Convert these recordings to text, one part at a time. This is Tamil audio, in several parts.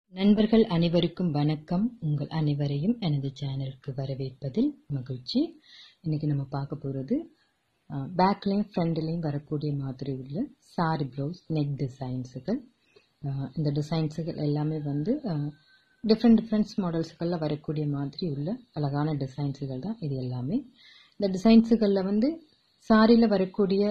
நண்பர்கள் அனைவருக்கும் வணக்கம் உங்கள் அனைவரையும் எனது சேனலுக்கு வரவேற்பதில் மகிழ்ச்சி இன்னைக்கு நம்ம பார்க்க போகிறது பேக்லேயும் ஃப்ரண்ட்லேயும் வரக்கூடிய மாதிரி உள்ள சாரி ப்ளவுஸ் நெக் டிசைன்ஸுகள் இந்த டிசைன்ஸுகள் எல்லாமே வந்து டிஃப்ரெண்ட் டிஃப்ரெண்ட்ஸ் மாடல்ஸுகளில் வரக்கூடிய மாதிரி உள்ள அழகான டிசைன்ஸுகள் தான் இது எல்லாமே இந்த டிசைன்ஸுகளில் வந்து சாரியில் வரக்கூடிய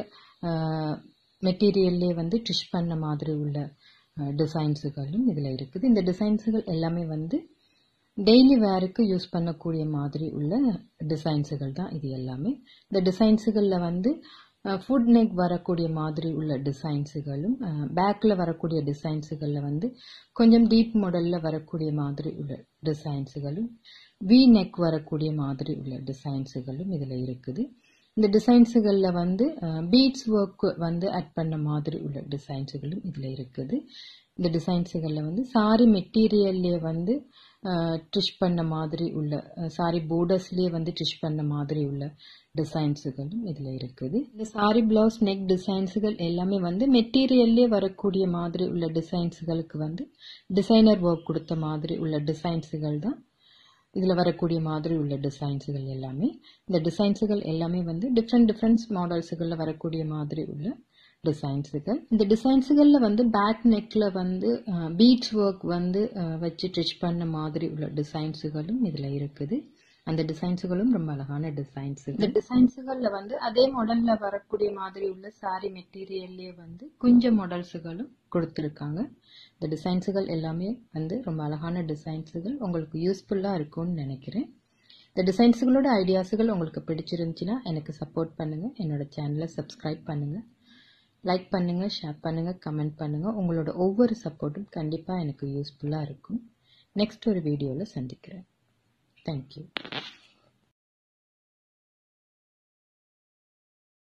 மெட்டீரியல்லே வந்து டிஷ் பண்ண மாதிரி உள்ள டிசைன்ஸுகளும் இதில் இருக்குது இந்த டிசைன்ஸுகள் எல்லாமே வந்து டெய்லி வேருக்கு யூஸ் பண்ணக்கூடிய மாதிரி உள்ள டிசைன்ஸுகள் தான் இது எல்லாமே இந்த டிசைன்ஸுகளில் வந்து ஃபுட் நெக் வரக்கூடிய மாதிரி உள்ள டிசைன்ஸுகளும் பேக்கில் வரக்கூடிய டிசைன்ஸுகளில் வந்து கொஞ்சம் டீப் மாடலில் வரக்கூடிய மாதிரி உள்ள டிசைன்ஸுகளும் வி நெக் வரக்கூடிய மாதிரி உள்ள டிசைன்ஸுகளும் இதில் இருக்குது இந்த டிசைன்ஸுகளில் வந்து பீட்ஸ் ஒர்க் வந்து ஆட் பண்ண மாதிரி உள்ள டிசைன்ஸுகளும் இதில் இருக்குது இந்த டிசைன்ஸுகளில் வந்து சாரி மெட்டீரியல்லே வந்து ட்ரிஷ் பண்ண மாதிரி உள்ள சாரி போர்டர்ஸ்லேயே வந்து ட்ரிஷ் பண்ண மாதிரி உள்ள டிசைன்ஸுகளும் இதில் இருக்குது இந்த சாரி பிளவுஸ் நெக் டிசைன்ஸுகள் எல்லாமே வந்து மெட்டீரியல்லே வரக்கூடிய மாதிரி உள்ள டிசைன்ஸுகளுக்கு வந்து டிசைனர் ஒர்க் கொடுத்த மாதிரி உள்ள டிசைன்ஸுகள் தான் இதில் வரக்கூடிய மாதிரி உள்ள டிசைன்ஸுகள் எல்லாமே இந்த டிசைன்ஸுகள் எல்லாமே வந்து டிஃப்ரெண்ட் டிஃப்ரெண்ட்ஸ் மாடல்ஸுகளில் வரக்கூடிய மாதிரி உள்ள டிசைன்ஸுகள் இந்த டிசைன்ஸுகளில் வந்து பேக் நெக்கில் வந்து பீச் ஒர்க் வந்து வச்சு ஸ்டிச் பண்ண மாதிரி உள்ள டிசைன்ஸுகளும் இதில் இருக்குது அந்த டிசைன்ஸுகளும் ரொம்ப அழகான டிசைன்ஸ் இந்த டிசைன்ஸுகளில் வந்து அதே மாடலில் வரக்கூடிய மாதிரி உள்ள சாரி மெட்டீரியல்லே வந்து கொஞ்சம் மாடல்ஸுகளும் கொடுத்துருக்காங்க இந்த டிசைன்ஸுகள் எல்லாமே வந்து ரொம்ப அழகான டிசைன்ஸுகள் உங்களுக்கு யூஸ்ஃபுல்லாக இருக்கும்னு நினைக்கிறேன் இந்த டிசைன்ஸுகளோட ஐடியாஸுகள் உங்களுக்கு பிடிச்சிருந்துச்சுன்னா எனக்கு சப்போர்ட் பண்ணுங்கள் என்னோட சேனலை சப்ஸ்கிரைப் பண்ணுங்கள் லைக் பண்ணுங்கள் ஷேர் பண்ணுங்கள் கமெண்ட் பண்ணுங்கள் உங்களோட ஒவ்வொரு சப்போர்ட்டும் கண்டிப்பாக எனக்கு யூஸ்ஃபுல்லாக இருக்கும் நெக்ஸ்ட் ஒரு வீடியோவில் சந்திக்கிறேன் தேங்க்யூ